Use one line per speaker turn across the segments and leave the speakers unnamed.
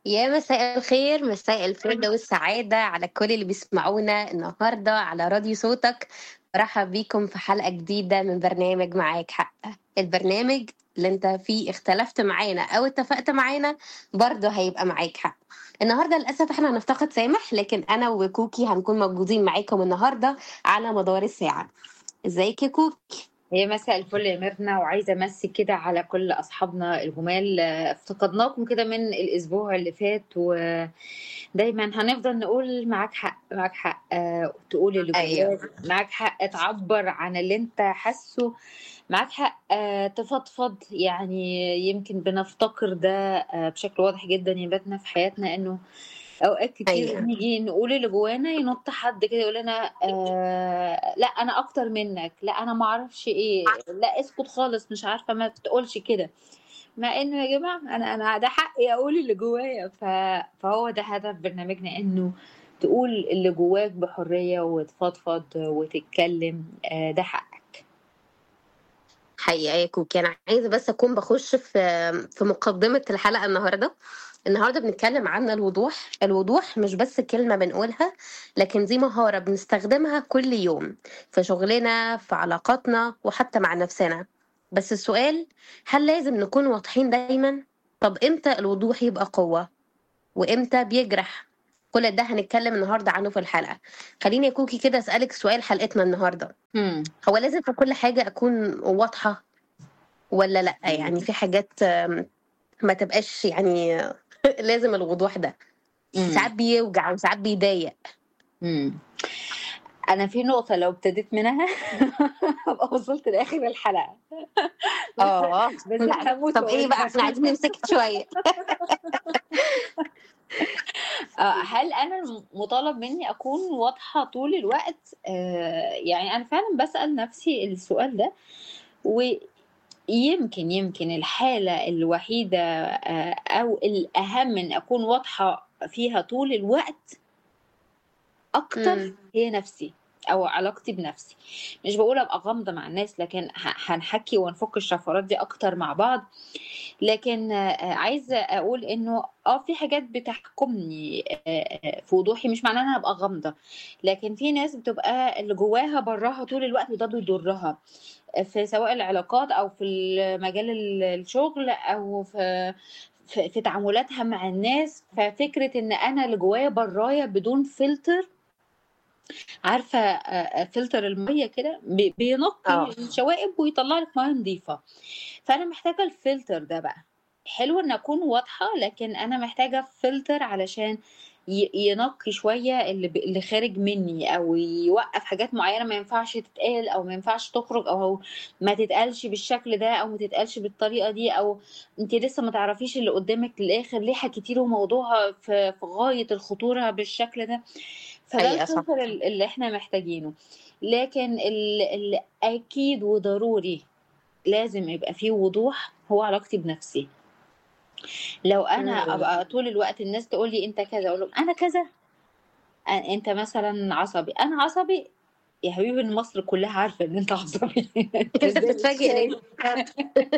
يا مساء الخير مساء الفل والسعادة على كل اللي بيسمعونا النهاردة على راديو صوتك برحب بيكم في حلقة جديدة من برنامج معاك حق البرنامج اللي انت فيه اختلفت معانا او اتفقت معانا برضه هيبقى معاك حق النهارده للاسف احنا هنفتقد سامح لكن انا وكوكي هنكون موجودين معاكم النهارده على مدار الساعة ازيك يا كوكي
هي مساء الفل يا ميرنا وعايزه امسي كده على كل اصحابنا الجمال آه، افتقدناكم كده من الاسبوع اللي فات ودايما هنفضل نقول معاك حق معاك حق آه، تقول اللي
ايوه
جواك معاك حق تعبر عن اللي انت حاسه معاك حق آه، تفضفض يعني يمكن بنفتقر ده آه، بشكل واضح جدا يا باتنا في حياتنا انه اوقات كتير
ايوه
نيجي نقول اللي جوانا ينط حد كده يقول لنا آه لا انا اكتر منك لا انا ما اعرفش ايه لا اسكت خالص مش عارفه ما تقولش كده مع انه يا جماعه انا انا ده حقي اقول اللي جوايا ف... فهو ده هدف برنامجنا انه تقول اللي جواك بحريه وتفضفض وتتكلم آه ده حقك
حقيقة يا كوكي أنا عايزة بس أكون بخش في في مقدمة الحلقة النهاردة النهاردة بنتكلم عن الوضوح الوضوح مش بس كلمة بنقولها لكن دي مهارة بنستخدمها كل يوم في شغلنا في علاقاتنا وحتى مع نفسنا بس السؤال هل لازم نكون واضحين دايما؟ طب إمتى الوضوح يبقى قوة؟ وإمتى بيجرح؟ كل ده هنتكلم النهاردة عنه في الحلقة خليني يا كوكي كده أسألك سؤال حلقتنا النهاردة
امم
هو لازم في كل حاجة أكون واضحة ولا لأ يعني في حاجات آم، ما تبقاش يعني لازم الوضوح ده ساعات
امم
بيوجع وساعات بيضايق
امم انا في نقطه لو ابتديت منها هبقى وصلت لاخر الحلقه
اه
بس
لا
هموت
طب ايه بقى
واقولها
احنا عايزين نمسك شوية
آه، هل انا مطالب مني اكون واضحه طول الوقت آه، يعني انا فعلا بسال نفسي السؤال ده ويمكن يمكن الحاله الوحيده آه، او الاهم ان اكون واضحه فيها طول الوقت اكتر
امم
هي نفسي او علاقتي بنفسي مش بقول ابقى غامضه مع الناس لكن ه- هنحكي ونفك الشفرات دي اكتر مع بعض لكن آه، عايزه اقول انه اه في حاجات بتحكمني آه، آه، في وضوحي مش معناه ان انا ابقى غامضه لكن في ناس بتبقى اللي جواها براها طول الوقت وده بيضرها في سواء العلاقات او في مجال ال- الشغل او في في في تعاملاتها مع الناس ففكره ان انا اللي جوايا برايا بدون فلتر عارفه آه، آه، فلتر الميه كده بي- بينقي
اه
الشوائب ويطلع لك ميه نظيفه فانا محتاجه الفلتر ده بقى حلو ان اكون واضحه لكن انا محتاجه فلتر علشان ي- ينقي شويه اللي ب- اللي خارج مني او يوقف حاجات معينه ما ينفعش تتقال او ما ينفعش تخرج او ما تتقالش بالشكل ده او ما تتقالش بالطريقه دي او انت لسه ما تعرفيش اللي قدامك للاخر ليه حكيتي له موضوع في في غايه الخطوره بالشكل ده فده
حقيقة صح
الفلتر ال- اللي احنا محتاجينه لكن ال- اللي اكيد وضروري لازم يبقى فيه وضوح هو علاقتي بنفسي لو انا
امم
ابقى طول الوقت الناس تقول لي انت كذا اقول لهم انا كذا أ- انت مثلا عصبي انا عصبي يا حبيبي إن مصر كلها عارفه ان انت عصبي انت
انت
ازاي مش
بتتفاجئ ليه؟
شايف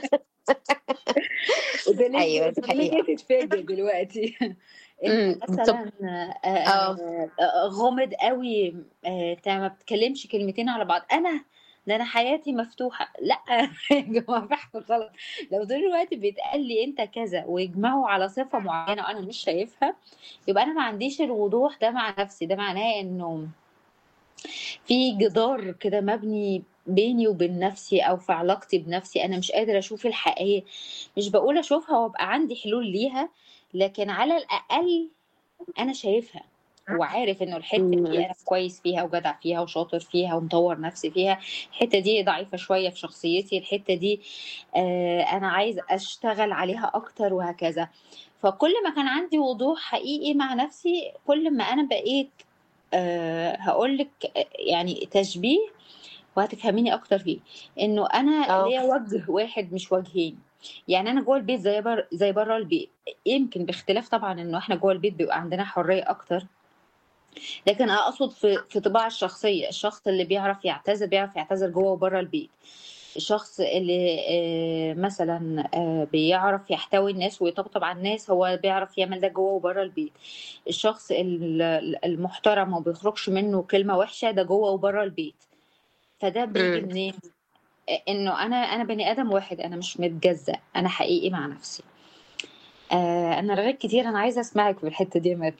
وده ليه
ايوه دي
طب ليه
حقيقة
جاي تتفاجئ دلوقتي انت
امم طب
مثلا آه،
اه
آه، آه، غامض قوي آه، انت ما بتكلمش كلمتين على بعض انا ده انا حياتي مفتوحه لا يا جماعه في حاجه غلط لو طول الوقت بيتقال لي انت كذا ويجمعوا على صفه معينه وانا مش شايفها يبقى انا ما عنديش الوضوح ده مع نفسي ده معناه انه في جدار كده مبني بيني وبين نفسي او في علاقتي بنفسي انا مش قادره اشوف الحقيقه مش بقول اشوفها وابقى عندي حلول ليها لكن على الاقل انا شايفها وعارف انه الحته دي
امم
انا كويس فيها وجدع فيها وشاطر فيها ومطور نفسي فيها الحته دي ضعيفه شويه في شخصيتي الحته دي آه انا عايز اشتغل عليها اكتر وهكذا فكل ما كان عندي وضوح حقيقي مع نفسي كل ما انا بقيت أه هقول لك يعني تشبيه وهتفهميني اكتر فيه انه انا
اه
ليا وجه واحد مش وجهين يعني انا جوه البيت زي بر زي بره البيت يمكن باختلاف طبعا انه احنا جوه البيت بيبقى عندنا حريه اكتر لكن اقصد في في طباع الشخصيه الشخص اللي بيعرف يعتذر بيعرف يعتذر جوه وبره البيت الشخص اللي آه، مثلا آه، بيعرف يحتوي الناس ويطبطب على الناس هو بيعرف يعمل ده جوه وبره البيت الشخص ال- المحترم وما بيخرجش منه كلمة وحشة ده جوه وبره البيت فده بيجي
امم
منين انه انا انا بني ادم واحد انا مش متجزأ انا حقيقي مع نفسي آه انا رغيت كتير انا عايزه اسمعك في الحته دي يا مات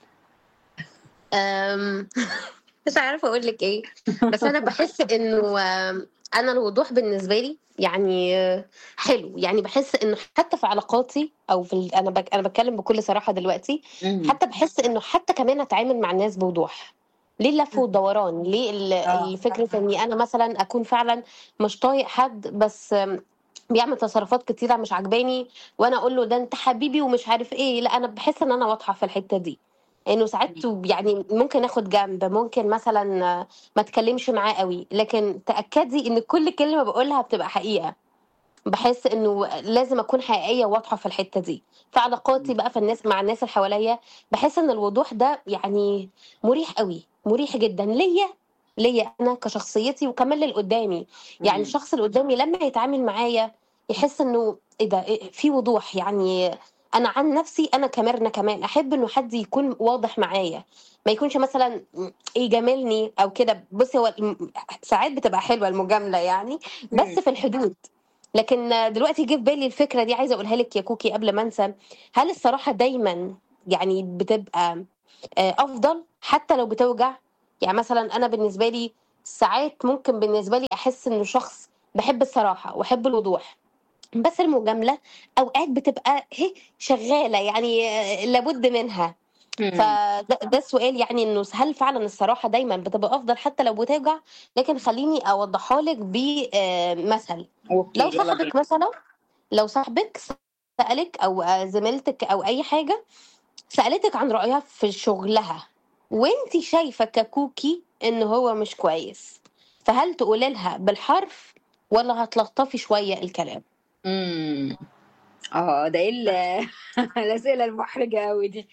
أم، مش عارفه اقول لك ايه بس انا بحس انه آم، انا الوضوح بالنسبه لي يعني آه، حلو يعني بحس انه حتى في علاقاتي او في ال... انا بك... انا بتكلم بكل صراحه دلوقتي
امم
حتى بحس انه حتى كمان اتعامل مع الناس بوضوح ليه اللف والدوران ليه ال-
اه
الفكرة اني انا مثلا اكون فعلا مش طايق حد بس آم، بيعمل تصرفات كتيرة مش عجباني وانا اقول له ده انت حبيبي ومش عارف ايه لا انا بحس ان انا واضحة في الحتة دي انه ساعات يعني ممكن اخد جنب ممكن مثلا آه، ما اتكلمش معاه قوي لكن تأكدي ان كل كلمة بقولها بتبقى حقيقة بحس انه لازم اكون حقيقيه واضحه في الحته دي في علاقاتي بقى في الناس مع الناس اللي حواليا بحس ان الوضوح ده يعني مريح قوي مريح جدا ليا ليا انا كشخصيتي وكمان للي قدامي يعني
امم
الشخص اللي قدامي لما يتعامل معايا يحس انه ايه ده إيه في وضوح يعني انا عن نفسي انا كمرنا كمان احب انه حد يكون واضح معايا ما يكونش مثلا يجاملني او كده بصي هو الم- ساعات بتبقى حلوه المجامله يعني بس
امم
في الحدود لكن دلوقتي جه في بالي الفكره دي عايزه اقولها لك يا كوكي قبل ما انسى هل الصراحه دايما يعني بتبقى آه، افضل حتى لو بتوجع يعني مثلا انا بالنسبه لي ساعات ممكن بالنسبه لي احس انه شخص بحب الصراحه واحب الوضوح بس المجامله اوقات بتبقى هي شغاله يعني آه، لابد منها فده ده السؤال يعني انه هل فعلا الصراحه دايما بتبقى افضل حتى لو بتوجع لكن خليني اوضحها لك بمثل
اوكي
لو
يلا بينا
صاحبك مثلا لو صاحبك سألك او زميلتك او اي حاجه سألتك عن رأيها في شغلها وانت شايفه ككوكي ان هو مش كويس فهل تقولي لها بالحرف ولا هتلطفي شويه الكلام
امم اه ده ايه ال- الاسئله المحرجه قوي دي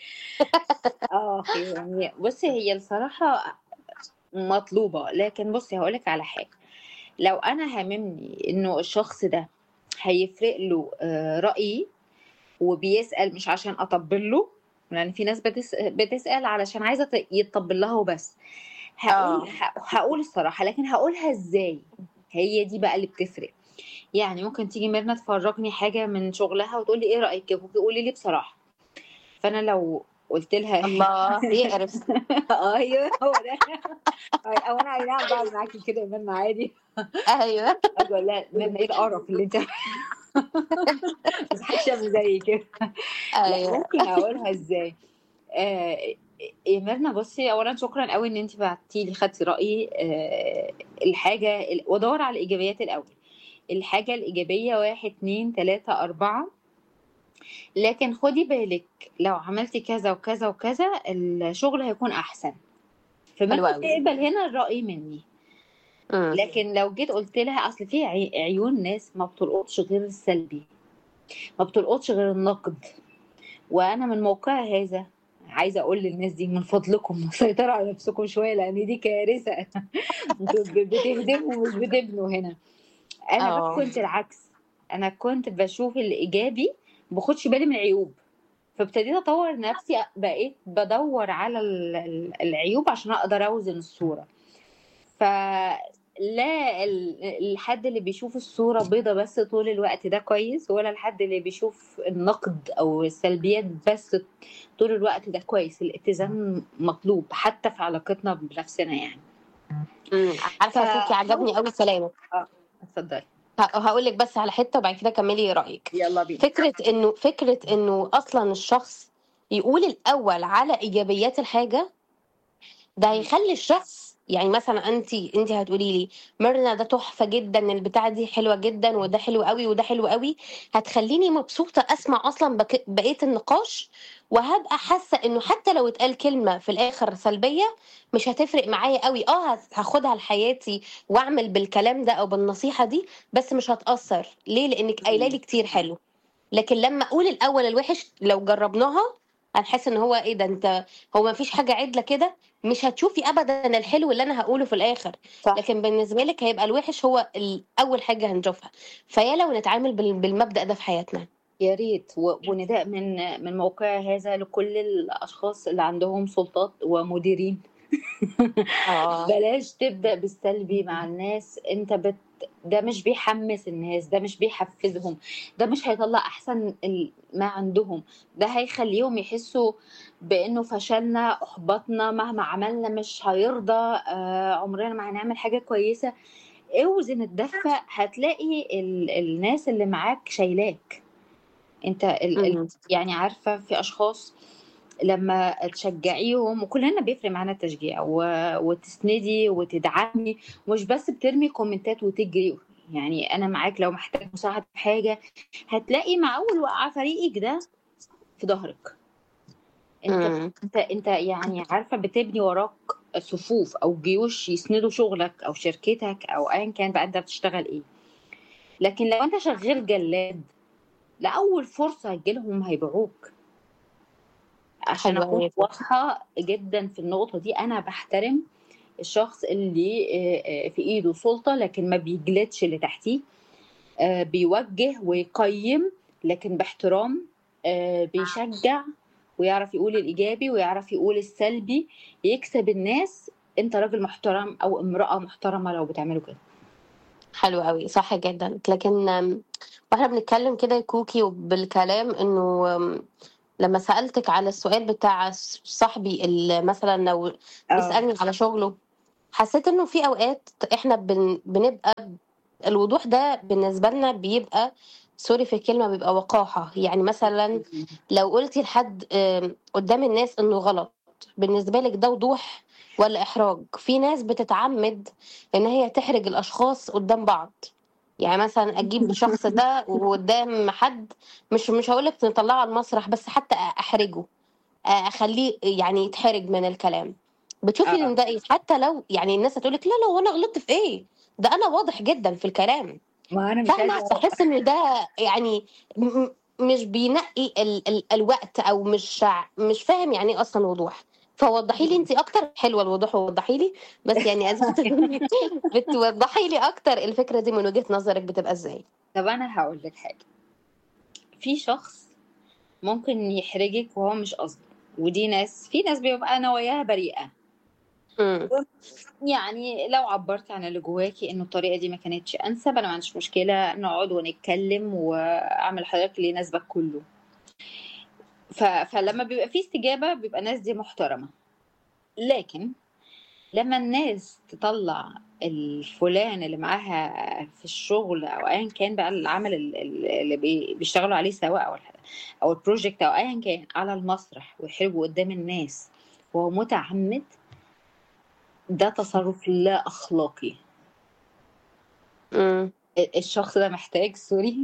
اه يعني بصي هي الصراحه مطلوبه لكن بصي هقولك على حاجه لو انا هاممني انه الشخص ده هيفرق له آه، رايي وبيسال مش عشان اطبل له لان في ناس بتس... بتسال علشان عايزه ت- يتطبل لها وبس هقول
اه
ه- هقول الصراحه لكن هقولها ازاي هي دي بقى اللي بتفرق يعني ممكن تيجي ميرنا تفرجني حاجه من شغلها وتقول لي ايه رايك يا كوكي قولي لي بصراحه فانا لو قلت لها
الله يقرف
ايوه هو ده او انا اي نعم بقعد معاكي كده يا ميرنا عادي
ايوه
اقول لا ميرنا ايه القرف اللي انت مش حدش يعمل زي كده لا
ايوه
ممكن اقولها ازاي آه يا ميرنا بصي اولا شكرا قوي ان انت بعتي لي خدتي رايي آه الحاجه وادور على الايجابيات الاول الحاجه الايجابيه واحد اتنين تلاته اربعه لكن خدي بالك لو عملتي كذا وكذا وكذا الشغل هيكون احسن
حلو
فميرنا
قوي
تقبل هنا الراي مني
امم
لكن لو جيت قلت لها اصل في عي- عيون ناس ما بتلقطش غير السلبي ما بتلقطش غير النقد وانا من موقع هذا عايزه اقول للناس دي من فضلكم سيطروا على نفسكم شويه لان دي كارثه انتوا ب- بتهدموا مش بتبنوا هنا انا بقى
اه
كنت العكس انا كنت بشوف الايجابي باخدش بالي من العيوب فابتديت اطور نفسي بقيت بدور على ال- ال- العيوب عشان اقدر اوزن الصوره فلا ال- الحد اللي بيشوف الصورة بيضة بس طول الوقت ده كويس ولا الحد اللي بيشوف النقد أو السلبيات بس طول الوقت ده كويس الاتزان مطلوب حتى في علاقتنا بنفسنا يعني
امم عارفه يا كوكي
فحاول
عجبني قوي كلامك
اه اتفضلي
هقول لك بس على حته وبعد كده كملي رايك
يلا بينا
فكره انه فكره انه اصلا الشخص يقول الاول على ايجابيات الحاجه ده
مم.
هيخلي الشخص يعني مثلا انت انت هتقولي لي ميرنا ده تحفه جدا البتاعه دي حلوه جدا وده حلو قوي وده حلو قوي هتخليني مبسوطه اسمع اصلا بك- بقيه النقاش وهبقى حاسه انه حتى لو اتقال كلمه في الاخر سلبيه مش هتفرق معايا قوي اه هت- هاخدها لحياتي واعمل بالكلام ده او بالنصيحه دي بس مش هتاثر ليه لانك قايله لي كتير حلو لكن لما اقول الاول الوحش لو جربناها هنحس ان هو ايه ده انت هو ما فيش حاجه عدله كده مش هتشوفي ابدا الحلو اللي انا هقوله في الاخر
صح
لكن بالنسبه لك هيبقى الوحش هو ال- اول حاجه هنشوفها فيا لو نتعامل بال- بالمبدا ده في حياتنا
يا ريت و- ونداء من من موقع هذا لكل الاشخاص اللي عندهم سلطات ومديرين
اه
بلاش تبدأ بالسلبي مع الناس انت بت ده مش بيحمس الناس ده مش بيحفزهم ده مش هيطلع احسن ال- ما عندهم ده هيخليهم يحسوا بانه فشلنا احبطنا مهما عملنا مش هيرضى آه عمرنا ما هنعمل حاجة كويسة اوزن الدفة هتلاقي ال... الناس اللي معاك شايلاك انت ال... ال...
أمم.
يعني عارفة في اشخاص لما تشجعيهم وكلنا بيفرق معانا التشجيع و... وتسندي وتدعمي مش بس بترمي كومنتات وتجري يعني انا معاك لو محتاج مساعدة في حاجة هتلاقي مع اول وقعة فريقك ده في ظهرك انت
أمم.
انت انت يعني عارفة بتبني وراك صفوف او جيوش يسندوا شغلك او شركتك او ايا كان بقى انت بتشتغل ايه لكن لو انت شغال جلاد لاول فرصة هتجيلهم هيبيعوك عشان
حلوه
اكون
قوي
واضحه جدا في النقطه دي انا بحترم الشخص اللي آه، آه، في ايده سلطه لكن ما بيجلدش اللي تحتيه آه، بيوجه ويقيم لكن باحترام آه، بيشجع ويعرف يقول الايجابي ويعرف يقول السلبي يكسب الناس انت راجل محترم او امراه محترمه لو بتعملوا كده
حلو قوي صح جدا لكن أم، واحنا بنتكلم كده يا كوكي بالكلام انه أم، لما سألتك على السؤال بتاع صاحبي اللي مثلا لو
اه
بيسألني على شغله حسيت انه في اوقات احنا بن... بنبقى الوضوح ده بالنسبة لنا بيبقى سوري في الكلمة بيبقى وقاحة يعني مثلا لو قلتي لحد آم، قدام الناس انه غلط بالنسبة لك ده وضوح ولا احراج في ناس بتتعمد ان هي تحرج الاشخاص قدام بعض يعني مثلا اجيب الشخص ده وقدام حد مش مش هقول لك نطلعه على المسرح بس حتى احرجه اخليه يعني يتحرج من الكلام بتشوفي
اه
ان ده ايه حتى لو يعني الناس هتقول لك لا لا وانا غلطت في ايه ده انا واضح جدا في الكلام
ما انا مش
فاهمه
عايزه
بحس ان ده يعني م- م- مش بينقي ال ال الوقت او مش ع- مش فاهم يعني ايه اصلا وضوح فوضحي لي انت اكتر حلوه الوضوح ووضحي لي بس يعني أزمة بتوضحي لي اكتر الفكره دي من وجهه نظرك بتبقى ازاي
طب انا هقول لك حاجه في شخص ممكن يحرجك وهو مش قصده ودي ناس في ناس بيبقى نواياها بريئة
امم
يعني لو عبرتي عن اللي جواكي انه الطريقة دي ما كانتش انسب انا ما عنديش مشكلة نقعد ونتكلم واعمل حضرتك اللي يناسبك كله ف... فلما بيبقى في استجابة بيبقى الناس دي محترمة لكن لما الناس تطلع الفلان اللي معاها في الشغل او ايا كان بقى العمل ال- ال- اللي بي- بيشتغلوا عليه سواء او الح- او البروجكت او ايا كان على المسرح ويحرجوا قدام الناس وهو متعمد ده تصرف لا اخلاقي
امم
ال- الشخص ده محتاج سوري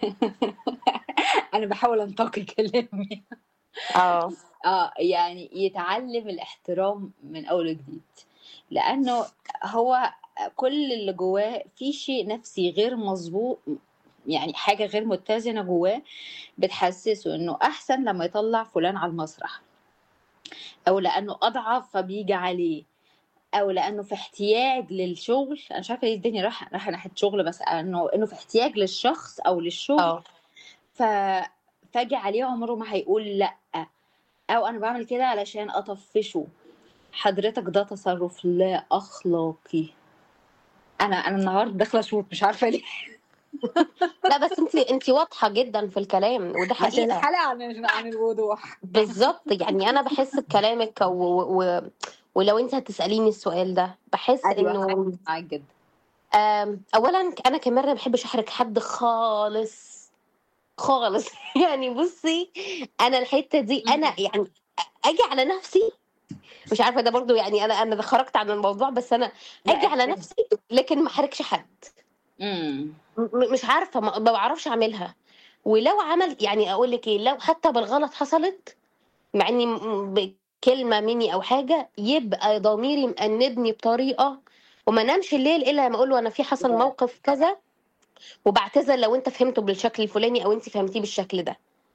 انا بحاول انتقي كلامي
اه
اه يعني يتعلم الاحترام من اول وجديد لانه هو كل اللي جواه في شيء نفسي غير مظبوط يعني حاجة غير متزنة جواه بتحسسه انه احسن لما يطلع فلان على المسرح او لانه اضعف فبيجي عليه او لانه في احتياج للشغل انا مش عارفه ليه الدنيا رايحه رايحه ناحيه شغل بس انه انه في احتياج للشخص او للشغل
اه
ف فاجي عليه عمره ما هيقول لا او انا بعمل كده علشان اطفشه حضرتك ده تصرف لا اخلاقي انا انا النهارده داخله شوط مش عارفه ليه
لا بس انت انت واضحه جدا في الكلام وده
عشان
حقيقه
الحلقه عن عن الوضوح
بالظبط يعني انا بحس بكلامك و... و... ولو انت هتساليني السؤال ده بحس
ايوه
انه
معاك جدا
آم، اولا انا كمان ما بحبش احرج حد خالص خالص يعني بصي انا الحته دي انا يعني اجي على نفسي مش عارفه ده برضو يعني انا انا خرجت عن الموضوع بس انا
لا
اجي على
احرج
نفسي لكن ما احرجش حد
امم
م- مش عارفه ما ما بعرفش اعملها ولو عمل يعني اقول لك ايه لو حتى بالغلط حصلت مع اني م- بكلمه مني او حاجه يبقى ضميري مأنبني بطريقه وما نامش الليل الا لما اقول له انا في حصل موقف كذا وبعتذر لو انت فهمته بالشكل الفلاني او انت فهمتيه بالشكل ده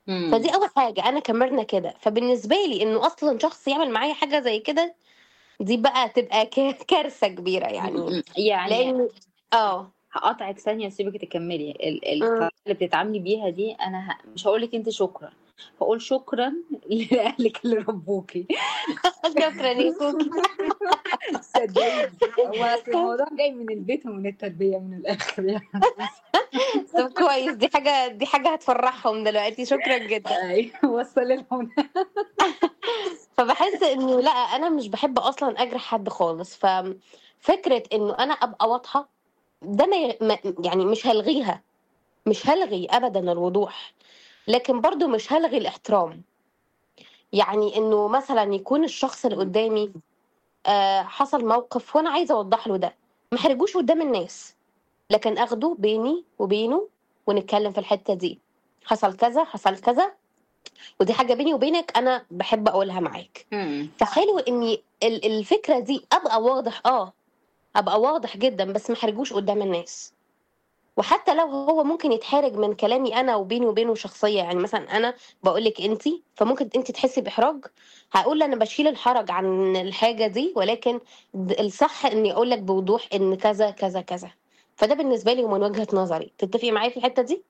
مم.
فدي اول حاجه انا كمرنا كده فبالنسبه لي انه اصلا شخص يعمل معايا حاجه زي كده دي بقى تبقى ك- كارثه كبيره يعني
مم. يعني
لان اه
هقطعك ثانية واسيبك تكملي ال-
مم.
الطريقة اللي بتتعاملي بيها دي انا ه... مش هقول لك انت شكرا هقول شكرا لاهلك اللي ربوكي
شكرا يا كوكي
صدقيني هو أصل الموضوع جاي من البيت ومن التربية من الاخر يعني
طب كويس دي حاجه دي حاجه هتفرحهم دلوقتي شكرا جدا
ايوه وصلي لهم
فبحس انه لا انا مش بحب اصلا اجرح حد خالص ففكره انه انا ابقى واضحه ده ما ي- ما- يعني مش هلغيها مش هلغي ابدا الوضوح لكن برضو مش هلغي الاحترام يعني انه مثلا يكون الشخص اللي قدامي آه حصل موقف وانا عايزه اوضح له ده ما احرجوش قدام الناس لكن اخده بيني وبينه ونتكلم في الحته دي حصل كذا حصل كذا ودي حاجه بيني وبينك انا بحب اقولها معاك
مم.
فحلو اني ال- الفكره دي ابقى واضح اه ابقى واضح جدا بس ما احرجوش قدام الناس وحتى لو هو ممكن يتحرج من كلامي انا وبيني وبينه شخصيه يعني مثلا انا بقول لك انت فممكن انت تحسي باحراج هقول انا بشيل الحرج عن الحاجه دي ولكن د- الصح اني اقول لك بوضوح ان كذا كذا كذا فده بالنسبه لي ومن وجهه نظري تتفقي معايا في الحته دي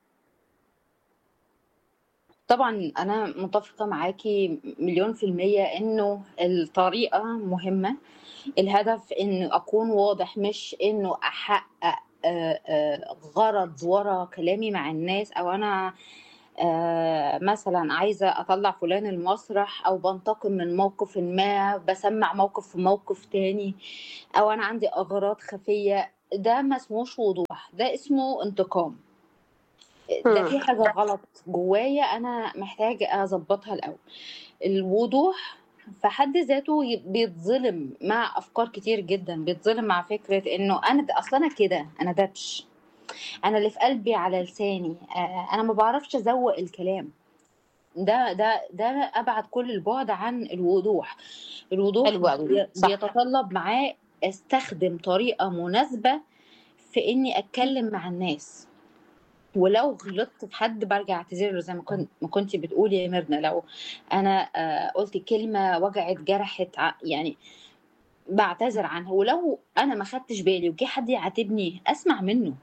طبعا انا متفقة معاكي مليون في المية انه الطريقة مهمة الهدف انه اكون واضح مش انه احقق آه، آه، غرض ورا كلامي مع الناس او انا آه، مثلا عايزة اطلع فلان المسرح او بنتقم من موقف ما بسمع موقف في موقف تاني او انا عندي اغراض خفية ده ما اسموش وضوح ده اسمه انتقام ده في
مم.
حاجة غلط جوايا أنا محتاجة أظبطها الأول الوضوح في حد ذاته ي- بيتظلم مع أفكار كتير جدا بيتظلم مع فكرة إنه أنا ده أصلا أنا كده أنا دبش أنا اللي في قلبي على لساني آه، أنا ما بعرفش أزوق الكلام ده ده ده أبعد كل البعد عن الوضوح الوضوح
حلو قوي
بي-
صح
بيتطلب معاه استخدم طريقة مناسبة في إني أتكلم مع الناس ولو غلطت في حد برجع اعتذر له زي ما كنت ما كنتي بتقولي يا ميرنا لو انا آه، قلت كلمه وجعت جرحت ع- يعني بعتذر عنها ولو انا ما خدتش بالي وجه حد يعاتبني اسمع منه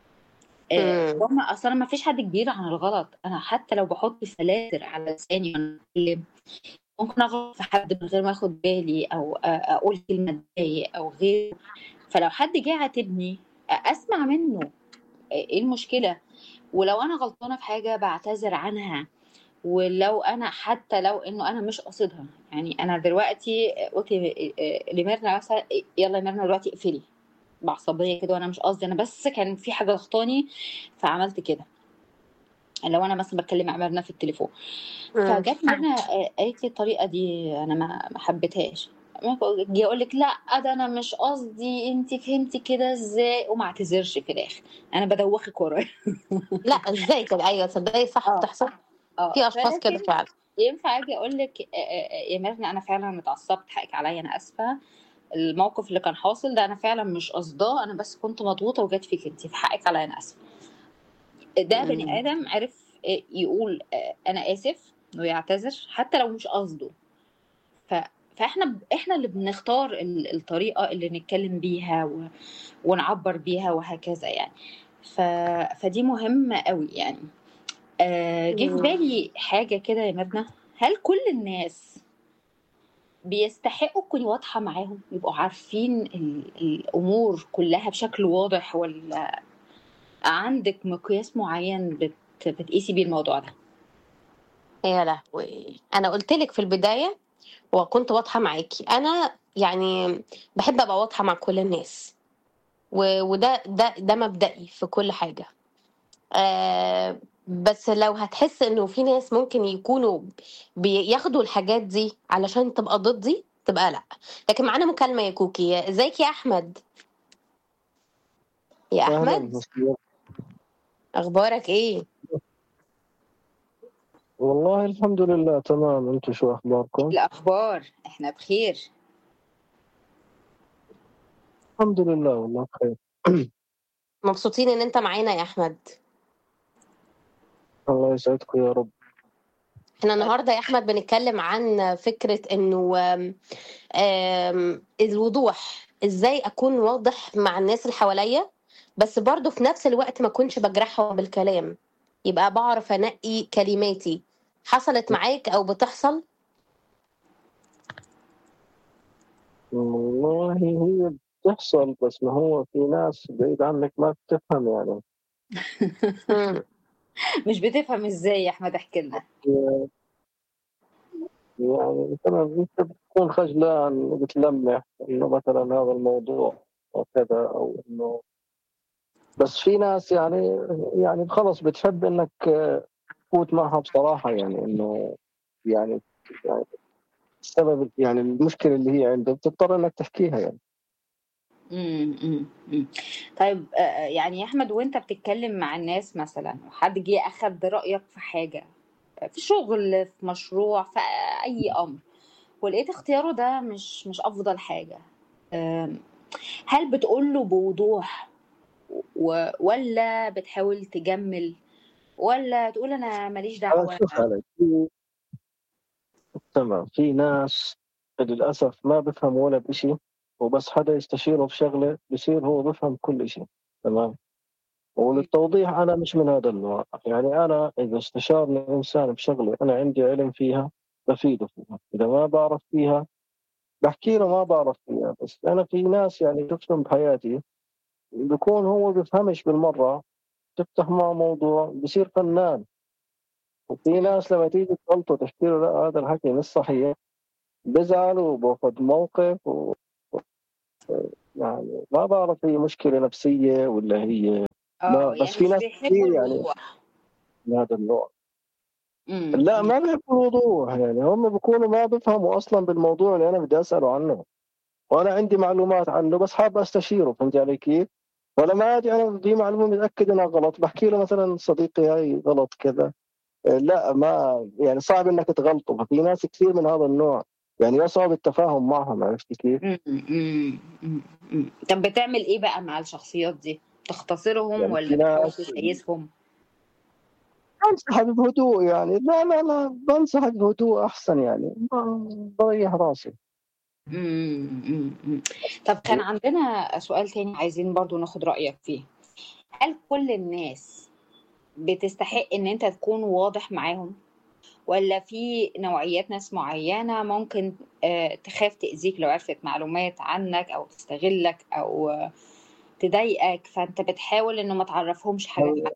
آه،
مم.
وما اصلا ما فيش حد كبير عن الغلط انا حتى لو بحط فلاتر على لساني وانا بتكلم ممكن اغلط في حد من غير ما اخد بالي او آه، اقول كلمه تضايق او غيره فلو حد جه عاتبني آه، اسمع منه آه، ايه المشكله ولو انا غلطانه في حاجه بعتذر عنها ولو انا حتى لو انه انا مش قاصدها يعني انا دلوقتي قلت لميرنا مثلا يلا يا ميرنا دلوقتي اقفلي بعصبيه كده وانا مش قصدي انا بس كان في حاجه ضغطاني فعملت كده لو انا مثلا بتكلم مع ميرنا في التليفون
مم.
فجت ميرنا قالت لي الطريقه دي انا ما ما حبيتهاش جي اقول لك لا ده انا مش قصدي انت فهمتي كده ازاي وما اعتذرش في الاخر انا بدوخك ورايا
لا ازاي كده ايوه تصدقي صح
اه
بتحصل
اه
في اشخاص كده
فلكن
فعلا
ينفع اجي اقول لك يا ميرنا انا فعلا اتعصبت حقك عليا انا اسفه الموقف اللي كان حاصل ده انا فعلا مش قصداه انا بس كنت مضغوطه وجت فيك انت فحقك عليا انا اسفه ده بني
مم.
ادم عرف يقول انا اسف ويعتذر حتى لو مش قصده ف فاحنا احنا اللي بنختار ال- الطريقه اللي نتكلم بيها و... ونعبر بيها وهكذا يعني ف... فدي مهمه قوي يعني آه، جه في
مم.
بالي حاجه كده يا ميرنا هل كل الناس بيستحقوا تكوني واضحه معاهم يبقوا عارفين ال... الامور كلها بشكل واضح ولا عندك مقياس معين بت... بتقيسي بيه الموضوع ده
يا لهوي انا قلت لك في البدايه وكنت واضحه معاكي انا يعني بحب ابقى واضحه مع كل الناس و- وده ده ده مبدئي في كل حاجه آه بس لو هتحس انه في ناس ممكن يكونوا بياخدوا الحاجات دي علشان تبقى ضدي تبقى لا لكن معانا مكالمه يا كوكي ازيك يا احمد يا
أهلا
احمد
مسيو
اخبارك ايه
والله الحمد لله تمام أنتم شو أخباركم؟
الاخبار احنا بخير
الحمد لله والله بخير
مبسوطين ان انت معانا يا احمد
الله يسعدكم يا رب
احنا النهارده يا احمد بنتكلم عن فكره انه آم، آم، الوضوح ازاي اكون واضح مع الناس اللي حواليا بس برضه في نفس الوقت ما اكونش بجرحهم بالكلام يبقى بعرف انقي كلماتي حصلت معاك او بتحصل
والله هي بتحصل بس ما هو في ناس بعيد عنك ما بتفهم يعني
مم.
مش بتفهم ازاي يا احمد احكي لنا
يعني مثلا انت بتكون خجلان وبتلمح انه مثلا هذا الموضوع او كذا او انه بس في ناس يعني يعني خلص بتحب انك آه، تفوت معها بصراحه يعني انه يعني يعني السبب يعني المشكله اللي هي عنده بتضطر انك تحكيها يعني
امم أمم، أمم. طيب آه، آه، يعني يا احمد وانت بتتكلم مع الناس مثلا وحد جه اخد رايك في حاجه في شغل في مشروع في اي امر ولقيت اختياره ده مش مش افضل حاجه آم، هل بتقول له بوضوح و- ولا بتحاول تجمل ولا تقول انا ماليش
انا
دعوه
شوف عليك في تمام في ناس للاسف ما بفهم ولا بشيء وبس حدا يستشيره في شغله بصير هو بفهم كل شيء تمام وللتوضيح انا مش من هذا النوع يعني انا اذا استشارني انسان بشغله انا عندي علم فيها بفيده فيها اذا ما بعرف فيها بحكي له ما بعرف فيها بس انا في ناس يعني شفتهم بحياتي بكون هو بفهمش بالمره تفتح معه موضوع بصير فنان وفي ناس لما تيجي تغلطه تحكي له لا هذا الحكي مش صحيح بزعل وباخذ موقف و... يعني ما بعرف هي مشكله نفسيه ولا هي ما
اه
بس
يعني
في
مش
ناس
بيحبوا
كثير يعني
الوضوح
من هذا النوع
امم
لا
أمم.
ما بيحبوا الوضوح يعني هم بيكونوا ما بيفهموا اصلا بالموضوع اللي انا بدي اساله عنه وانا عندي معلومات عنه بس حاب استشيره فهمت علي كيف؟ ولما اجي انا في معلومه متاكد انها غلط بحكي له مثلا صديقي هاي غلط كذا آه، لا ما يعني صعب انك تغلطه ففي ناس كثير من هذا النوع يعني يصعب التفاهم معهم عرفت كيف؟
أمم، أمم، أمم، أمم. طب بتعمل ايه بقى مع الشخصيات دي تختصرهم
يعني
ولا
في
بتحاول
ناس
تسيسهم
بنسحب بهدوء يعني لا لا لا بنسحب بهدوء احسن يعني ما- بريح راسي
أمم، أمم، أمم. طب كان عندنا سؤال تاني عايزين برضو ناخد رأيك فيه هل كل الناس بتستحق ان انت تكون واضح معاهم ولا في نوعيات ناس معينة ممكن آه، تخاف تأذيك لو عرفت معلومات عنك او تستغلك او آه، تضايقك فانت بتحاول انه ما تعرفهمش حاجات عنك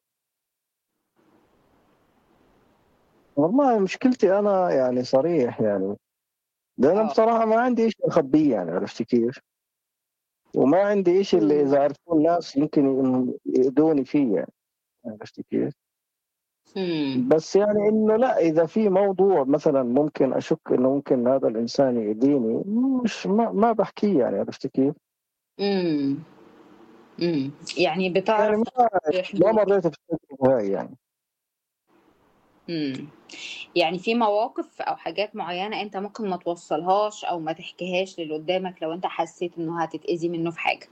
والله مشكلتي انا يعني صريح يعني لأن
اه
بصراحة ما عندي شيء أخبيه يعني عرفت كيف؟ وما عندي شيء اللي
مم.
إذا عرفوا الناس يمكن إنهم يأذوني فيه يعني عرفت كيف؟
مم.
بس يعني إنه لا إذا في موضوع مثلا ممكن أشك إنه ممكن هذا الإنسان يأذيني مش ما, ما بحكيه يعني عرفت كيف؟
مم. مم. يعني
يعني
بتعرف
ما
تحط
ما
حدود
مريت في التجربة هاي يعني
مم. يعني في مواقف او حاجات معينة انت ممكن ما توصلهاش او ما تحكيهاش للي قدامك لو انت حسيت انه هتتأذي منه في حاجة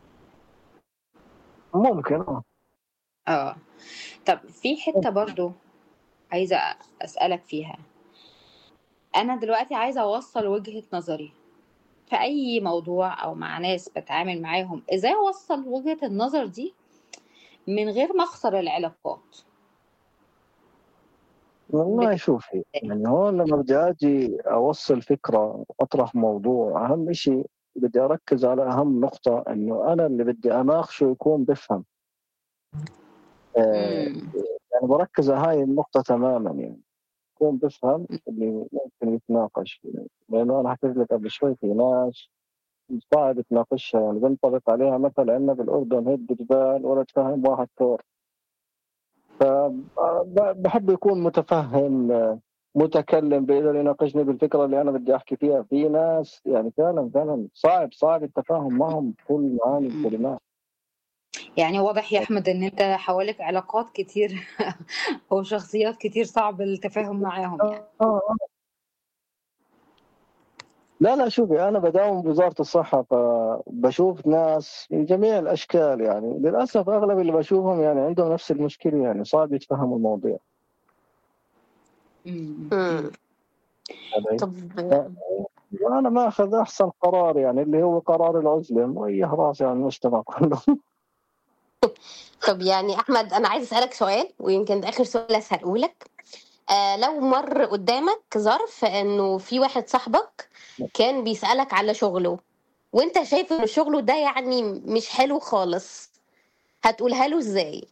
ممكن آه.
اه طب في حتة برضو عايزة أسألك فيها أنا دلوقتي عايزة أوصل وجهة نظري في أي موضوع أو مع ناس بتعامل معاهم إزاي أوصل وجهة النظر دي من غير ما أخسر العلاقات
والله شوفي يعني هون لما بدي أجي أوصل فكرة أطرح موضوع أهم شيء بدي أركز على أهم نقطة إنه أنا اللي بدي أناقشه يكون بفهم آه،
مم.
يعني بركز على هاي النقطة تماما يعني يكون بفهم اللي ممكن يتناقش لأنه أنا حكيت لك قبل شوي في ناس صعب تناقشها يعني بنطبق عليها مثل عندنا بالأردن هد جبال ولا تفهم واحد ثور فبحب يكون متفهم آه، متكلم بيقدر يناقشني بالفكرة اللي أنا بدي أحكي فيها في ناس يعني فعلا فعلا صعب صعب التفاهم معهم بكل معاني
مم.
الكلمات
يعني واضح يا أحمد إن أنت حواليك علاقات كتير أو شخصيات كتير صعب التفاهم معاهم يعني
آه، آه. لا لا شوفي انا بداوم بوزاره الصحه فبشوف ناس من جميع الاشكال يعني للاسف اغلب اللي بشوفهم يعني عندهم نفس المشكله يعني صعب يتفهموا المواضيع
إمم،
إمم.
إمم.
علي؟
طب
ف وأنا ماخذ أحسن قرار يعني اللي هو قرار العزلة، مريّح راسي عن المجتمع كله.
طب يعني أحمد أنا عايزة أسألك سؤال ويمكن ده آخر سؤال هاسأله لك، آآ لو مَر قدّامك ظرف إنه في واحد صاحبك كان بيسألك على شغله، وأنت شايف إن شغله ده يعني مش حلو خالص، هتقولها له إزاي؟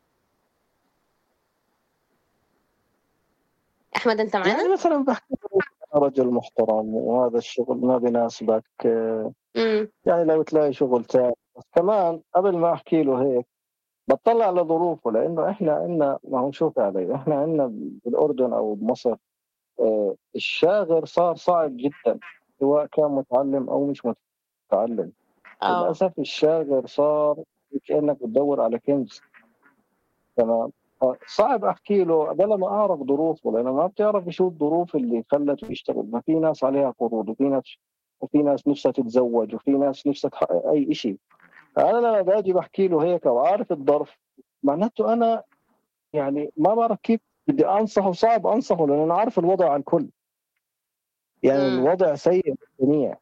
أحمد أنت
يعني
معانا؟
مثلًا باحكي له أنا رجل محترم وهذا الشغل ما بيناسبك،
إمم.
يعني لو تلاقي شغل تاني، بس كمان قبل ما أحكي له هيك باطلع على ظروفه لأنه إحنا عندنا ما هو شوف يا علي إحنا عندنا بالأردن أو بمصر آآ الشاغر صار صعب جدًا سواء كان متعلم أو مش متعلم،
آه.
للأسف الشاغر صار كأنك بتدوّر على كنز. تمام، فصعب أحكي له بلا ما أعرف ظروفه لأنه ما بتعرف شو الظروف اللي خلّته يشتغل، ما في ناس عليها قروض وفي ناس وفي ناس نفسها تتزوج وفي ناس نفسها تحقق أي إشي، أنا لمّا باجي باحكي له هيك وعارف الظرف معناته أنا يعني ما بعرف كيف بدي أنصحه صعب أنصحه لأنه أنا عارف الوضع على الكل. يعني
إمم.
الوضع سيء للجميع.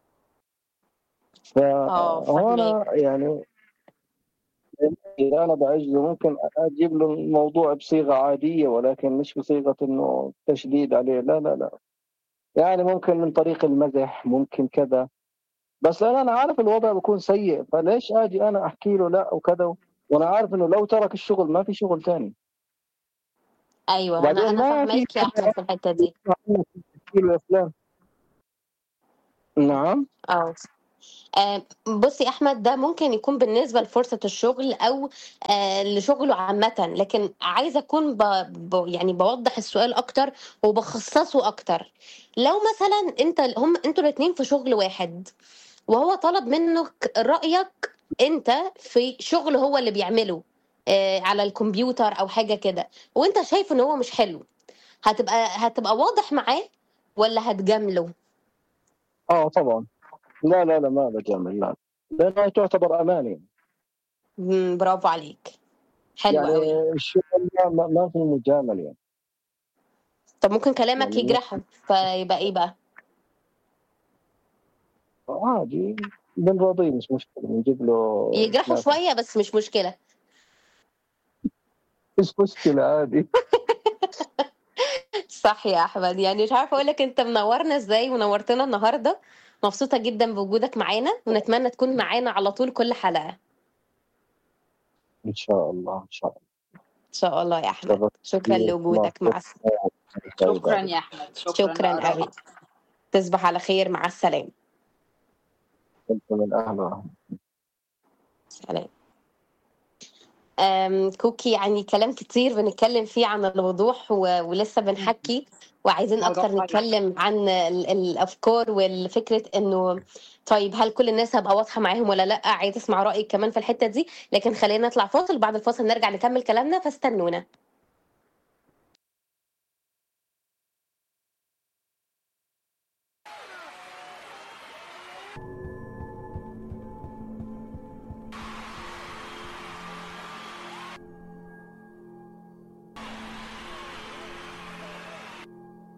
آه،
فهنا
فاهماك.
يعني إذا أنا باعِزّه ممكن أ أجيب له الموضوع بصيغة عادية ولكن مش بصيغة إنه تشديد عليه، لا، لا، لا، يعني ممكن من طريق المزح، ممكن كذا، بس لأن أنا عارف الوضع بيكون سيء، فليش آجي أنا أحكي له لأ وكذا وأنا عارف إنه لو ترك الشغل ما في شغل تاني.
أيوه، أنا
وبعدين
أنا
ما في
فاهماك يا أحمد في الحتة دي.
تحكي له يا فلان. نعم؟
آه. آآ بُص يا أحمد ده ممكن يكون بالنسبة لفرصة الشغل أو آآ لشغله عامةً، لكن عايزة أكون ب ب يعني باوضّح السؤال أكتر وباخصّصه أكتر. لو مثلًا أنت هم أنتم الاتنين في شغل واحد وهو طلب منّك رأيك أنت في شغل هو اللي بيعمله آآ على الكمبيوتر أو حاجة كده وأنت شايف إن هو مش حلو، هتبقى هتبقى واضح معاه والّا هتجامله؟
آه طبعًا. لا، لا، لا ما باجامل لا، لأنها تعتبر أمانة.
إمم، برافو عليك. حلو
يعني
أوي.
الشغل ما ما ما في مجاملة يعني.
طب ممكن كلامك
يعني
يجرحه، فيبقى إيه بقى؟
عادي بنراضيه مش مشكلة، بنجيب له
يجرحه
فلافل.
شوية بس مش مشكلة.
مش مشكلة عادي.
صح يا أحمد، يعني مش عارفة أقول لك أنت منوّرنا إزاي ونوّرتنا النهارده، مبسوطة جدًا بوجودك معانا ونتمنى تكون معانا على طول كل حلقة.
إن شاء الله، إن شاء الله.
إن شاء الله يا أحمد،
شرفتِ
شكرًا
بيك،
لوجودك، مع الس
شكرًا يا أحمد، شكرًا
شكرًا أوي.
لآرائك.
تصبح على خير، مع السلامة.
أنت من أهل وسهلا.
سلام. آمم كوكي يعني كلام كتير بنتكلم فيه عن الوضوح و ولسه
إمم.
بنحكّي وعايزين أكتر
برافو عليك.
نتكلم عن ال الأفكار والفكرة إنه طيب هل كل الناس هابقى واضحة معاهم والّا لأ؟ عايزة أسمع رأيِك كمان في الحتة دي، لكن خلّينا نطلع فاصل، بعد الفاصل نرجع نكمّل كلامنا فاستنونا.